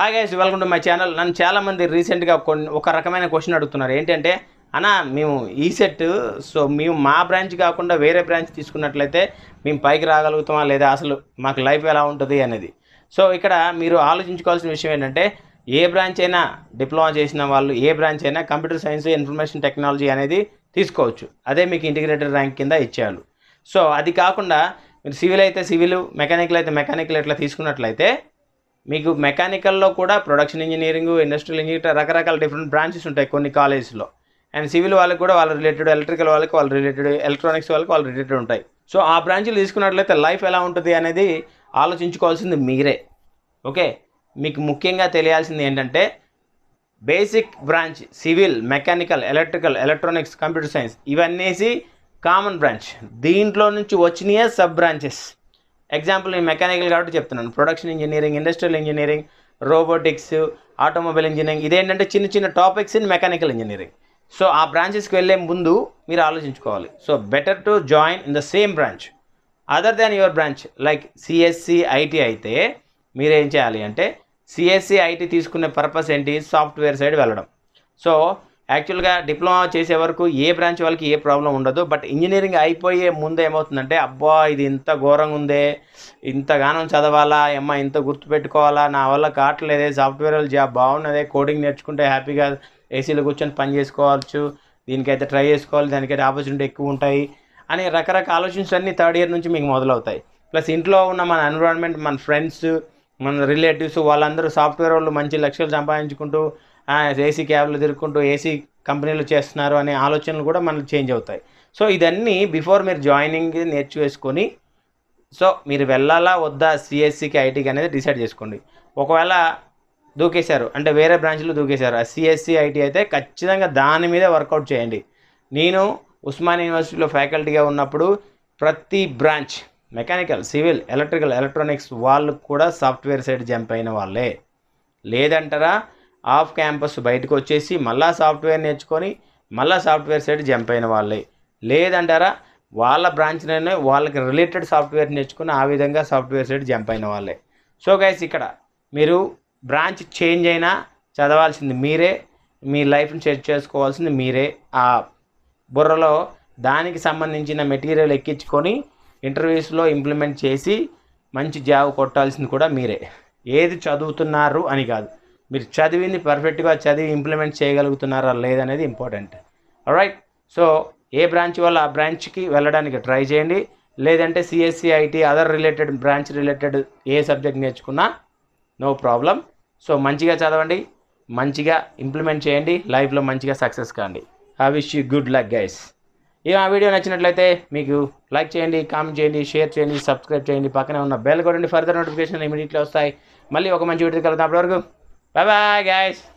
hi guys welcome to my channel నన్ను చాలామంది రీసెంట్గా కొన్ని ఒక రకమైన క్వశ్చన్ అడుగుతున్నారు ఏంటంటే అన్న మేము ఈ సెట్ సో మేము మా బ్రాంచ్ కాకుండా వేరే బ్రాంచ్ తీసుకున్నట్లయితే మేము పైకి రాగలుగుతామా లేదా అసలు మాకు లైఫ్ ఎలా ఉంటుంది అనేది సో ఇక్కడ మీరు ఆలోచించుకోవాల్సిన విషయం ఏంటంటే ఏ బ్రాంచ్ అయినా డిప్లొమా చేసిన వాళ్ళు ఏ బ్రాంచ్ అయినా కంప్యూటర్ సైన్స్ ఇన్ఫర్మేషన్ టెక్నాలజీ అనేది తీసుకోవచ్చు అదే మీకు ఇంటిగ్రేటెడ్ ర్యాంక్ కింద ఇచ్చేయాలి సో అది కాకుండా మీరు సివిల్ అయితే సివిల్ మెకానికల్ అయితే మెకానికల్ ఇట్లా తీసుకున్నట్లయితే మీకు మెకానికల్లో కూడా ప్రొడక్షన్ ఇంజనీరింగ్ ఇండస్ట్రియల్ ఇంజనీరింగ్ రకరకాల డిఫరెంట్ బ్రాంచెస్ ఉంటాయి కొన్ని కాలేజెస్లో అండ్ సివిల్ వాళ్ళకి కూడా వాళ్ళ రిలేటెడ్ ఎలక్ట్రికల్ వాళ్ళకి వాళ్ళ రిలేటెడ్ ఎలక్ట్రానిక్స్ వాళ్ళకి వాళ్ళు రిలేటెడ్ ఉంటాయి సో ఆ బ్రాంచ్లు తీసుకున్నట్లయితే లైఫ్ ఎలా ఉంటుంది అనేది ఆలోచించుకోవాల్సింది మీరే ఓకే మీకు ముఖ్యంగా తెలియాల్సింది ఏంటంటే basic branch civil mechanical electrical electronics computer science ఇవన్నీసి కామన్ బ్రాంచ్ దీంట్లో నుంచి వచ్చినాయే సబ్ బ్రాంచెస్ ఎగ్జాంపుల్ నేను మెకానికల్ కాబట్టి చెప్తున్నాను production engineering industrial engineering robotics automobile engineering ఇదేంటంటే చిన్న చిన్న topics in mechanical engineering so ఆ బ్రాంచెస్కి వెళ్ళే ముందు మీరు ఆలోచించుకోవాలి so better to join in the same branch other than your branch like CSC IT అయితే మీరు ఏం చేయాలి అంటే సిఎస్సి ఐటీ తీసుకునే పర్పస్ ఏంటి సాఫ్ట్వేర్ సైడ్ వెళ్ళడం సో యాక్చువల్గా డిప్లొమా చేసే వరకు ఏ బ్రాంచ్ వాళ్ళకి ఏ ప్రాబ్లం ఉండదు బట్ ఇంజనీరింగ్ అయిపోయే ముందు ఏమవుతుందంటే అబ్బా ఇది ఇంత ఘోరంగా ఉందే ఇంతగానం చదవాలా అమ్మ ఇంత గుర్తుపెట్టుకోవాలా నా వల్ల కావట్లేదే సాఫ్ట్వేర్ జాబ్ బాగున్నదే కోడింగ్ నేర్చుకుంటే హ్యాపీగా ఏసీలో కూర్చొని పని చేసుకోవచ్చు దీనికైతే ట్రై చేసుకోవాలి దానికైతే ఆపర్చునిటీ ఎక్కువ ఉంటాయి అని రకరకాల ఆలోచనలు అన్నీ థర్డ్ ఇయర్ నుంచి మీకు మొదలవుతాయి ప్లస్ ఇంట్లో ఉన్న మన ఎన్విరాన్మెంట్ మన ఫ్రెండ్స్ మన రిలేటివ్స్ వాళ్ళందరూ సాఫ్ట్వేర్ వాళ్ళు మంచి లక్షలు సంపాదించుకుంటూ ఏసీ క్యాబ్లు తిరుగుకుంటూ ఏసీ కంపెనీలు చేస్తున్నారు అనే ఆలోచనలు కూడా మనకు చేంజ్ అవుతాయి సో ఇదన్నీ బిఫోర్ మీరు జాయినింగ్ నేర్చువేసుకొని సో మీరు వెళ్ళాలా వద్దా సిఎస్సికి ఐటీకి అనేది డిసైడ్ చేసుకోండి ఒకవేళ దూకేశారు అంటే వేరే బ్రాంచ్లో దూకేశారు ఆ సిఎస్సి ఐటీ అయితే ఖచ్చితంగా దాని మీద వర్కౌట్ చేయండి నేను ఉస్మాన్ యూనివర్సిటీలో ఫ్యాకల్టీగా ఉన్నప్పుడు ప్రతి branch mechanical civil electrical electronics వాళ్ళు కూడా సాఫ్ట్వేర్ సైడ్ జంప్ అయిన వాళ్ళే లేదంటారా ఆఫ్ క్యాంపస్ బయటకు వచ్చేసి మళ్ళా సాఫ్ట్వేర్ నేర్చుకొని మళ్ళా సాఫ్ట్వేర్ సైడ్ జంప్ అయిన వాళ్ళే లేదంటారా వాళ్ళ బ్రాంచ్లోనే వాళ్ళకి రిలేటెడ్ సాఫ్ట్వేర్ నేర్చుకుని ఆ విధంగా సాఫ్ట్వేర్ సైడ్ జంప్ అయిన వాళ్ళే సో గైస్ ఇక్కడ మీరు బ్రాంచ్ చేంజ్ అయినా చదవాల్సింది మీరే మీ లైఫ్ని సెట్ చేసుకోవాల్సింది మీరే ఆ బుర్రలో దానికి సంబంధించిన మెటీరియల్ ఎక్కించుకొని ఇంటర్వ్యూస్లో ఇంప్లిమెంట్ చేసి మంచి జాబ్ కొట్టాల్సింది కూడా మీరే ఏది చదువుతున్నారు అని కాదు మీరు చదివింది పర్ఫెక్ట్గా చదివి ఇంప్లిమెంట్ చేయగలుగుతున్నారా లేదనేది ఇంపార్టెంట్ రైట్ సో ఏ బ్రాంచ్ వల్ల ఆ బ్రాంచ్కి వెళ్ళడానికి ట్రై చేయండి లేదంటే CSC IT other related branch related ఏ సబ్జెక్ట్ నేర్చుకున్నా నో ప్రాబ్లం సో మంచిగా చదవండి మంచిగా ఇంప్లిమెంట్ చేయండి లైఫ్లో మంచిగా సక్సెస్ కాండి I wish you good luck guys ఈ ఆ వీడియో నచ్చినట్లయితే మీకు లైక్ చేయండి కామెంట్ చేయండి షేర్ చేయండి సబ్స్క్రైబ్ చేయండి పక్కనే ఉన్న బెల్ కొట్టండి ఫర్దర్ నోటిఫికేషన్ ఇమీడియట్లీ వస్తాయి మళ్ళీ ఒక మంచి వీడియో కలుగుతాం అప్పటివరకు బాయ్ బాయ్ గైస్